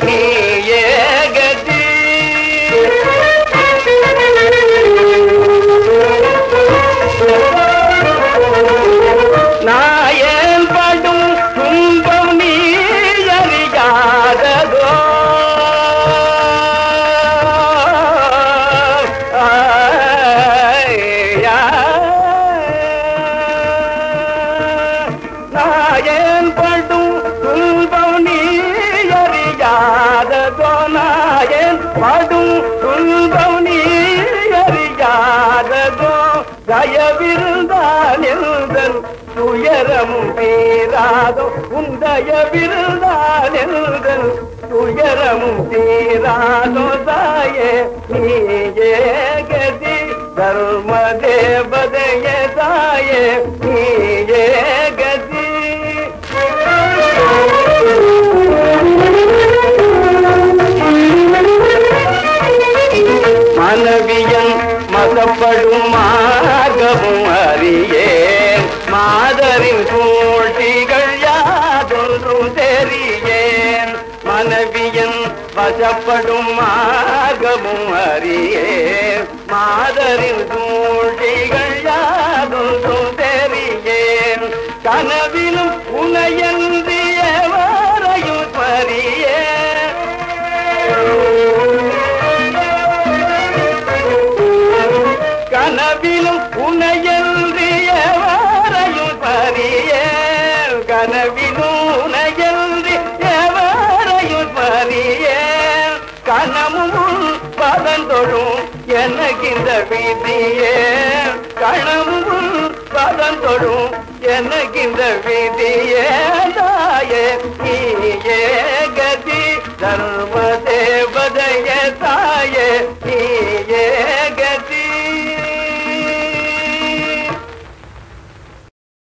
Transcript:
நீயே கதி நாயன் படும் துன்பம் நீ அறியாததோ ஆயா. நாயன் படும் துன்பம் நீ அறியாததோ நாயன் படும் துன்பம் நீ அறியாததோ தயவிருந்தால் எழுதல் துயரமும் தீராதோ உந்தயவிருந்தால் எழுதல் துயரமும் தீராதோ தாயே நீயே கதி தர்ம தேவதைய தாயே நீயே கதி மனவியன் மதப்படும் மார்க்கமும் அறியேன் மாதரின் சூழ்ச்சிகள் யாதொன்றும் தெரியேன் மனைவியன் வசப்படும் மார்க்கமும் அறியேன் மாதரின் சூழ்ச்சிகள் யாதொன்றும் தெரியேன் கனவிலும் உனையன்றிய வரையும் பரியேன் கனவிலும் உனையல்றிய வரையும் பரியேன் கனவிலும் உனையல்றிய வரையும் பரியேன் கனமும் பதந்தொழும் எனக்கிந்த விதியே கணமும் பதந்தொழும் எனக்கிந்த விதியே தாயே நீயே